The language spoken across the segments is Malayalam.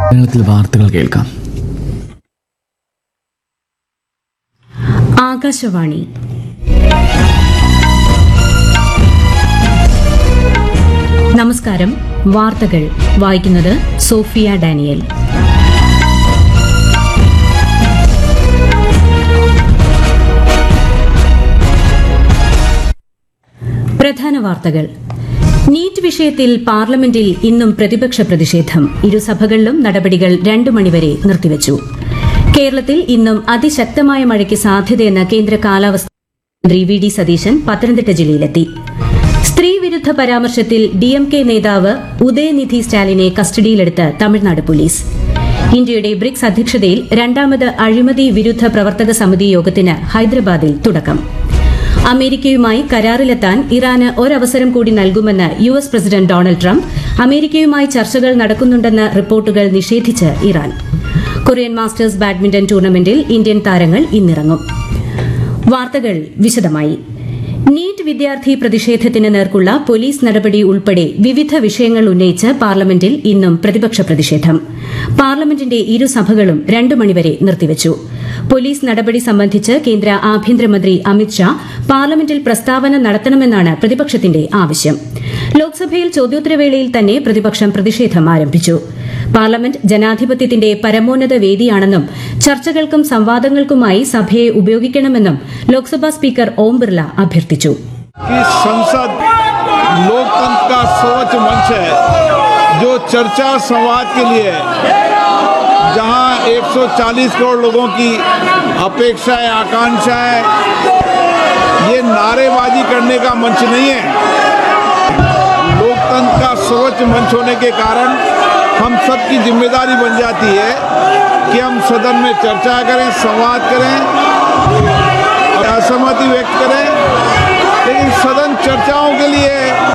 മലയാളത്തിൽ വാർത്തകൾ കേൾക്കാം ആകാശവാണി നമസ്കാരം വാർത്തകൾ വായിക്കുന്നത് സോഫിയ ഡാനിയൽ പ്രധാന വാർത്തകൾ നീറ്റ് വിഷയത്തിൽ പാർലമെന്റിൽ ഇന്നും പ്രതിപക്ഷ പ്രതിഷേധം ഇരുസഭകളിലും നടപടികൾ രണ്ടു മണിവരെ നിർത്തിവച്ചു കേരളത്തിൽ ഇന്നും അതിശക്തമായ മഴയ്ക്ക് സാധ്യതയെന്ന് കേന്ദ്ര കാലാവസ്ഥാ മന്ത്രി വി ഡി സതീശൻ പത്തനംതിട്ട ജില്ലയിലെത്തി സ്ത്രീവിരുദ്ധ പരാമർശത്തിൽ ഡിഎംകെ നേതാവ് ഉദയനിധി സ്റ്റാലിനെ കസ്റ്റഡിയിലെടുത്ത് തമിഴ്നാട് പോലീസ് ഇന്ത്യയുടെ ബ്രിക്സ് അധ്യക്ഷതയിൽ രണ്ടാമത് അഴിമതി വിരുദ്ധ പ്രവർത്തക സമിതി യോഗത്തിന് ഹൈദരാബാദിൽ തുടക്കം അമേരിക്കയുമായി കരാറിലെത്താൻ ഇറാന് ഒരവസരം കൂടി നൽകുമെന്ന് U S president Donald Trump അമേരിക്കയുമായി ചർച്ചകൾ നടക്കുന്നുണ്ടെന്ന റിപ്പോർട്ടുകൾ നിഷേധിച്ച് ഇറാൻ കൊറിയൻ മാസ്റ്റേഴ്സ് ബാഡ്മിന്റൺ ടൂർണമെന്റിൽ ഇന്ത്യൻ താരങ്ങൾ ഇന്നിറങ്ങും വാർത്തകൾ വിശദമായി നീറ്റ് വിദ്യാർത്ഥി പ്രതിഷേധത്തിന് നേർക്കുള്ള പോലീസ് നടപടി ഉൾപ്പെടെ വിവിധ വിഷയങ്ങൾ ഉന്നയിച്ച് പാർലമെന്റിൽ ഇന്നും പ്രതിപക്ഷ പ്രതിഷേധം പാർലമെന്റിന്റെ ഇരുസഭകളും രണ്ടു മണിവരെ നിർത്തിവച്ചു പോലീസ് നടപടി സംബന്ധിച്ച് കേന്ദ്ര ആഭ്യന്തരമന്ത്രി അമിത്ഷാ പാർലമെന്റിൽ പ്രസ്താവന നടത്തണമെന്നാണ് പ്രതിപക്ഷത്തിന്റെ ആവശ്യം ലോക്സഭയിൽ ചോദ്യോത്തരവേളയിൽ തന്നെ പ്രതിപക്ഷം പ്രതിഷേധം ആരംഭിച്ചു പാർലമെന്റ് ജനാധിപത്യത്തിന്റെ പരമോന്നത വേദിയാണെന്നും ചർച്ചകൾക്കും സംവാദങ്ങൾക്കുമായി സഭയെ ഉപയോഗിക്കണമെന്നും ലോക്സഭാ സ്പീക്കർ ഓം ബിർല അഭ്യർത്ഥിച്ചു कि संसद लोकतंत्र का सर्वोच्च मंच है जो चर्चा संवाद के लिए है। जहां 140 करोड़ लोगों की अपेक्षाएं आकांक्षाएं ये नारेबाजी करने का मंच नहीं है लोकतंत्र का सर्वोच्च मंच होने के कारण हम सबकी जिम्मेदारी बन जाती है कि हम सदन में चर्चा करें संवाद करें और असहमति व्यक्त करें लेकिन सदन चर्चाओं के लिए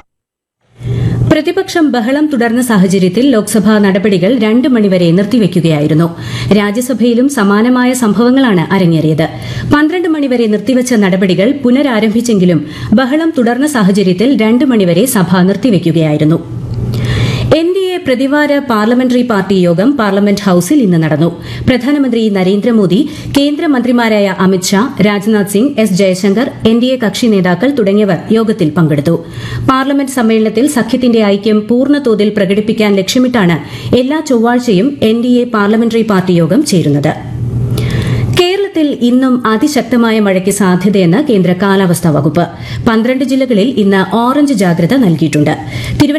പ്രതിപക്ഷം ബഹളം തുടർന്ന സാഹചര്യത്തിൽ ലോക്സഭാ നടപടികൾ രണ്ട് മണിവരെ നിർത്തിവെക്കുകയായിരുന്നു രാജ്യസഭയിലും സമാനമായ സംഭവങ്ങളാണ് അരങ്ങേറിയത് പന്ത്രണ്ട് മണിവരെ നിർത്തിവച്ച നടപടികൾ പുനരാരംഭിച്ചെങ്കിലും ബഹളം തുടർന്ന സാഹചര്യത്തിൽ രണ്ട് മണിവരെ സഭ നിർത്തിവെക്കുകയായിരുന്നു എൻ ഡി എ പ്രതിവാര പാർലമെന്ററി പാർട്ടി യോഗം പാർലമെന്റ് ഹൌസിൽ ഇന്ന് നടന്നു പ്രധാനമന്ത്രി നരേന്ദ്രമോദി കേന്ദ്രമന്ത്രിമാരായ Amit Shah Rajnath Singh S Jaishankar N D A കക്ഷി നേതാക്കൾ തുടങ്ങിയവർ യോഗത്തിൽ പങ്കെടുത്തു പാർലമെന്റ് സമ്മേളനത്തിൽ സഖ്യത്തിന്റെ ഐക്യം പൂർണ്ണതോതിൽ പ്രകടിപ്പിക്കാൻ ലക്ഷ്യമിട്ടാണ് എല്ലാ ചൊവ്വാഴ്ചയും N D A parliamentary party യോഗം ചേരുന്നത് കേരളത്തിൽ ഇന്നും അതിശക്തമായ മഴയ്ക്ക് സാധ്യതയെന്ന് കേന്ദ്ര കാലാവസ്ഥാ വകുപ്പ് പന്ത്രണ്ട് ജില്ലകളിൽ ഇന്ന് ഓറഞ്ച് ജാഗ്രത നൽകിയിട്ടുണ്ട് തിരുവനന്തപുരം